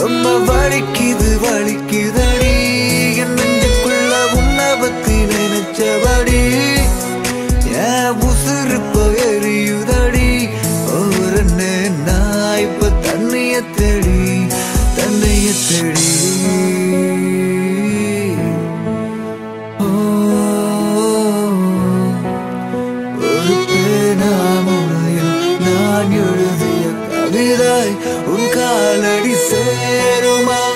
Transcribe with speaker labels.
Speaker 1: ரொம்ப வலிக்குது வலிக்குதடி என் நெஞ்சுக்குள்ள உன்னை பத்தி நினைச்சபடி என் உசுறு எரியுதடி ஒரு நான் இப்ப தண்ணிய தேடி தண்ணிய தேடி ஓ, ஒரு பேனாமுனையில் நான் எழுதிய கவிதை உன் காலடி சேருமா